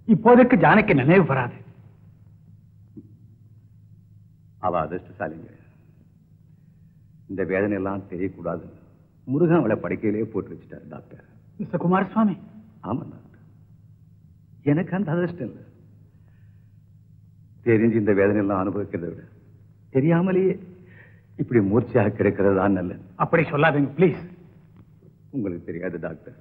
இப்போதைக்கு ஜானகி நினைவு வராது அவ அதிர்ஷ்டசாலிங்க இந்த வேதனை எல்லாம் தெரியக்கூடாது முருகன் அவளை படுக்கையிலே போட்டு வச்சுட்டார் டாக்டர் மிஸ்டர் குமாரசுவாமி ஆமா டாக்டர் எனக்கு அந்த அதிர்ஷ்டம் இல்லை தெரிஞ்சு இந்த வேதனை எல்லாம் அனுபவிக்கிறதை விட தெரியாமலேயே இப்படி மூர்ச்சையாக கிடைக்கிறது தான் நல்லது அப்படி சொல்லாதீங்க ப்ளீஸ் உங்களுக்கு தெரியாது டாக்டர்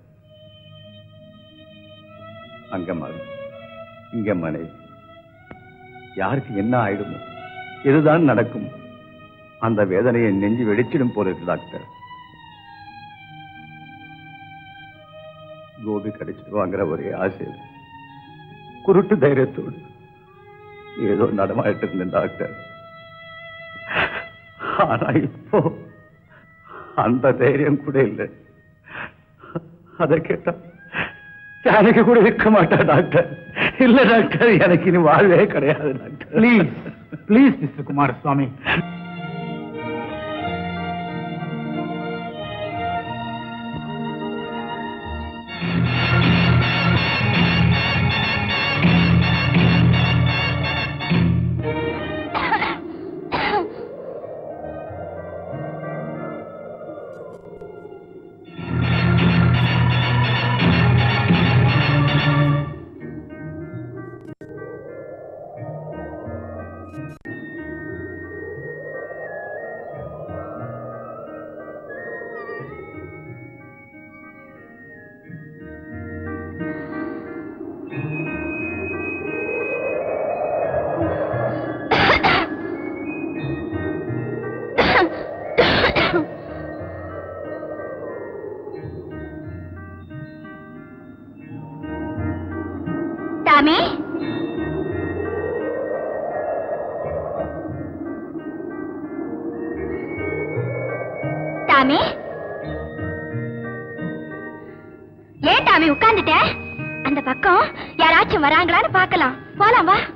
அங்க மகன் இங்க மனைவி யாருக்கு என்ன ஆயிடுமோ எதுதான் நடக்கும் அந்த வேதனையை நெஞ்சு வெடிச்சிடும் போல இருக்கு டாக்டர் கோபி கிடைச்சிடுவாங்கிற ஒரே ஆசை குருட்டு தைரியத்தோடு ஏதோ நடமாடிட்டு இருந்தேன் டாக்டர் ஆனா இப்போ அந்த தைரியம் கூட இல்லை அதை கேட்டா எனக்கு கூட இருக்க மாட்டா டாக்டர் இல்ல டாக்டர் எனக்கு இனி வாழ்வே கிடையாது doctor please please mister Kumaraswamy Tommy Tommy ஏன் டாமி உட்கார்ந்துட்ட அந்த பக்கம் யாராச்சும் வராங்களான்னு பார்க்கலாம் போலாம் வா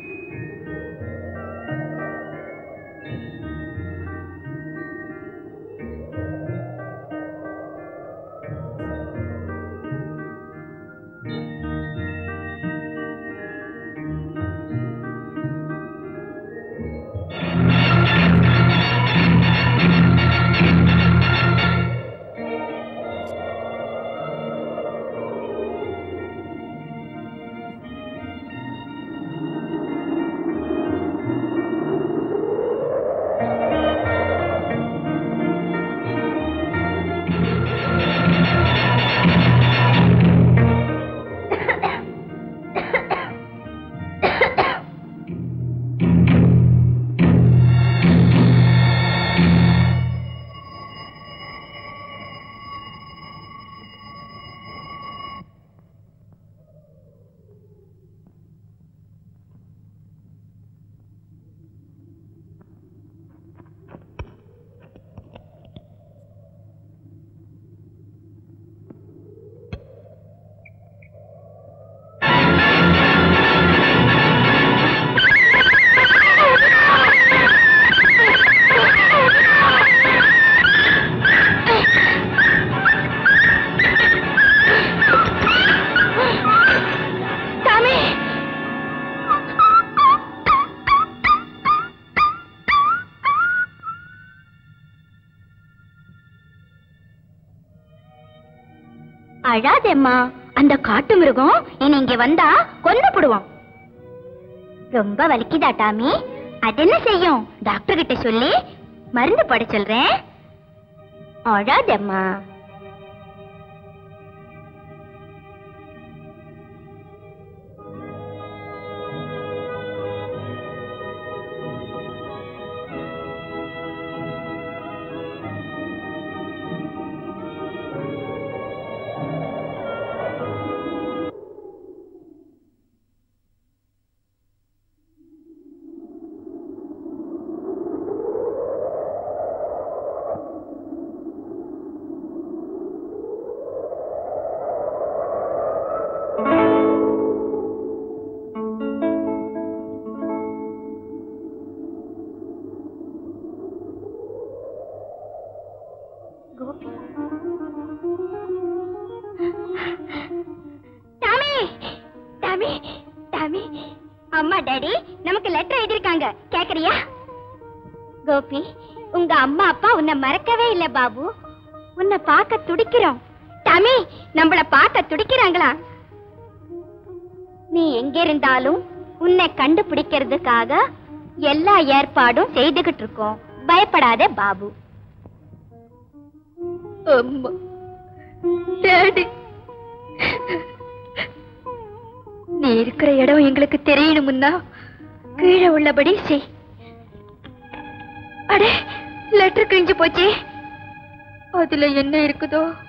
டாமி அழாதேம்மா அந்த காட்டு மிருகம் இனி இங்க வந்தா கொன்னு போடுவோம் ரொம்ப வலிக்குதா டாமி அது என்ன செய்யும் டாக்டர் கிட்ட சொல்லி மருந்து போட சொல்றேன் அழாதேம்மா கோபி டாமி டாமி அம்மா டாடி நமக்கு லெட்டர் எழுதிருக்காங்க கேக்குறியா கோபி உங்க அம்மா அப்பா உன்னை மறக்கவே இல்ல பாபு உன்னை பார்க்க துடிக்கிறோம் டாமி நம்மள பார்க்க துடிக்கிறாங்களா நீ எங்க இருந்தாலும் உன்னை கண்டுபிடிக்கிறதுக்காக எல்லா ஏற்பாடும் செய்துகிட்டு இருக்கோம் பயப்படாத பாபு அம்மா டாடி நீ இருக்கிற இடம் எங்களுக்கு தெரியணுமுன்னா கீழே உள்ளபடி செய் அடே லெட்டர் கிழிஞ்சு போச்சே அதுல என்ன இருக்குதோ